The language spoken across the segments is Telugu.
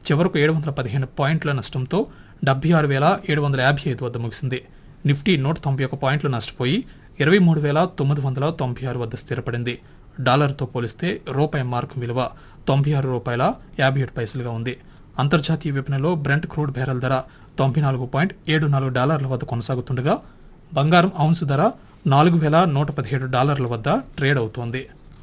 చివరకు ఏడు వందల పదిహేను పాయింట్ల నష్టంతో డెబ్బై ఆరు వేల ఏడు వందల యాభై ఐదు వద్ద ముగిసింది నిఫ్టీ నూట తొంభై ఒక పాయింట్లు నష్టపోయి ఇరవై మూడు వేల తొమ్మిది వందల తొంభై ఆరు వద్ద స్థిరపడింది డాలర్తో పోలిస్తే రూపాయి మార్కు విలువ తొంభై ఆరు రూపాయల యాభై ఏడు పైసలుగా ఉంది అంతర్జాతీయ విపణిలో బ్రెంట్ క్రూడ్ బ్యారెల్ ధర తొంభై నాలుగు పాయింట్ ఏడు నాలుగు డాలర్ల వద్ద కొనసాగుతుండగా బంగారం ఔన్సు ధర నాలుగు వేల నూట పదిహేడు డాలర్ల వద్ద ట్రేడ్ అవుతోంది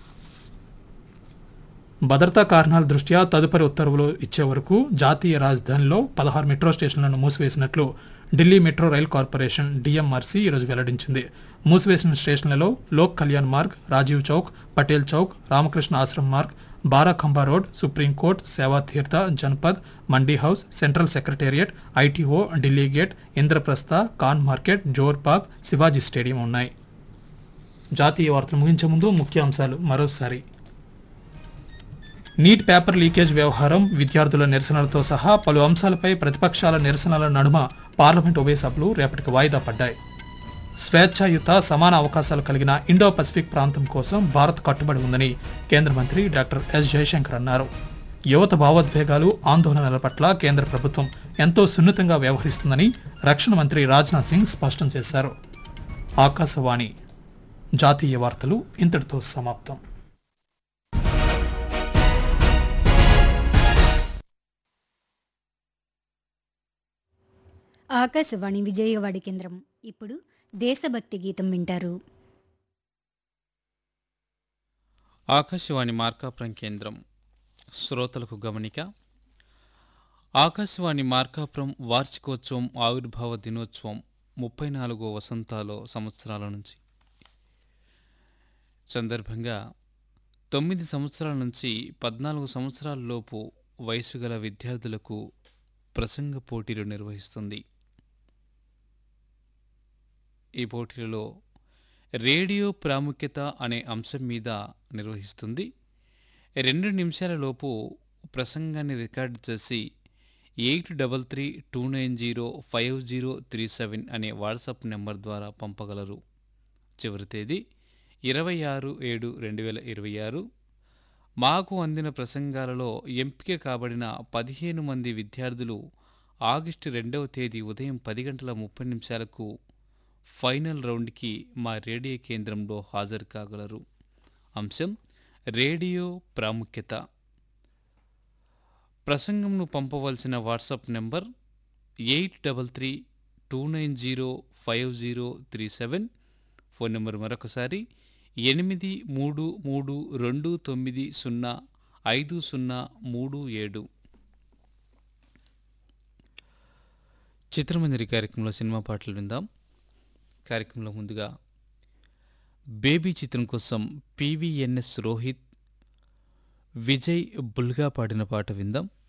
భద్రతా కారణాల దృష్ట్యా తదుపరి ఉత్తర్వులు ఇచ్చే వరకు జాతీయ రాజధానిలో పదహారు మెట్రో స్టేషన్లను మూసివేసినట్లు Delhi Metro Rail Corporation DMRC ఈరోజు వెల్లడించింది మూసివేసిన స్టేషన్లలో Lok Kalyan Marg Rajiv Chowk Patel Chowk Ramakrishna Ashram Marg Barakhamba road Supreme Court Sevatirtha Janpath Mandi House Central Secretariat ITO Delhi Gate Indraprastha Khan Market Jor park Shivaji stadium ఉన్నాయి జాతీయ వార్తలు ముగించే ముందు ముఖ్యాంశాలు మరోసారి నీట్ పేపర్ లీకేజ్ వ్యవహారం విద్యార్థుల నిరసనలతో సహా పలు అంశాలపై ప్రతిపక్షాల నిరసనల నడుమ పార్లమెంట్ ఉభయ సభలు రేపటికి వాయిదా పడ్డాయి స్వేచ్ఛాయుత సమాన అవకాశాలు కలిగిన ఇండో పసిఫిక్ ప్రాంతం కోసం భారత్ కట్టుబడి ఉందని కేంద్ర మంత్రి డాక్టర్ ఎస్ జయశంకర్ అన్నారు యువత భావోద్వేగాలు ఆందోళనల పట్ల కేంద్ర ప్రభుత్వం ఎంతో సున్నితంగా వ్యవహరిస్తుందని రక్షణ మంత్రి రాజ్నాథ్ సింగ్ స్పష్టం చేశారు ఆకాశవాణి జాతీయ వార్తలు ఇంతటితో సమాప్తం ఆకాశవాణి విజయవాడ కేంద్రం ఇప్పుడు దేశభక్తి గీతం వింటారు ఆకాశవాణి మార్కాపురం కేంద్రం శ్రోతలకు గమనిక ఆకాశవాణి మార్కాపురం వార్షికోత్సవం ఆవిర్భావ దినోత్సవం ముప్పై నాలుగో వసంతాలో సంవత్సరాల నుంచి సందర్భంగా తొమ్మిది సంవత్సరాల నుంచి పద్నాలుగు సంవత్సరాల లోపు వయసు గల విద్యార్థులకు ప్రసంగ పోటీలు నిర్వహిస్తుంది ఈ పోటీలలో రేడియో ప్రాముఖ్యత అనే అంశం మీద నిర్వహిస్తుంది రెండు నిమిషాల లోపు ప్రసంగాన్ని రికార్డ్ చేసి eight double three two nine zero five zero three seven అనే వాట్సాప్ నెంబర్ ద్వారా పంపగలరు చివరి తేదీ ఇరవై ఆరు ఏడు రెండు వేల ఇరవై ఆరు మాకు అందిన ప్రసంగాలలో ఎంపిక కాబడిన పదిహేను మంది విద్యార్థులు ఆగస్టు రెండవ తేదీ ఉదయం పది గంటల ముప్పై నిమిషాలకు ఫైనల్ రౌండ్కి మా రేడియో కేంద్రంలో హాజరు కాగలరు అంశం రేడియో ప్రాముఖ్యత ప్రసంగంను పంపవలసిన WhatsApp number eight double three two nine zero five zero three seven phone number మరొకసారి ఎనిమిది మూడు మూడు రెండు తొమ్మిది సున్నా ఐదు సున్నా మూడు ఏడు చిత్రమంజరి కార్యక్రమంలో సినిమా పాటలు విందాం కార్యక్రమంలో ముందుగా బేబీ చిత్రం కోసం పివిఎన్ఎస్ రోహిత్ విజయ్ బుల్గా పాడిన పాట విందాం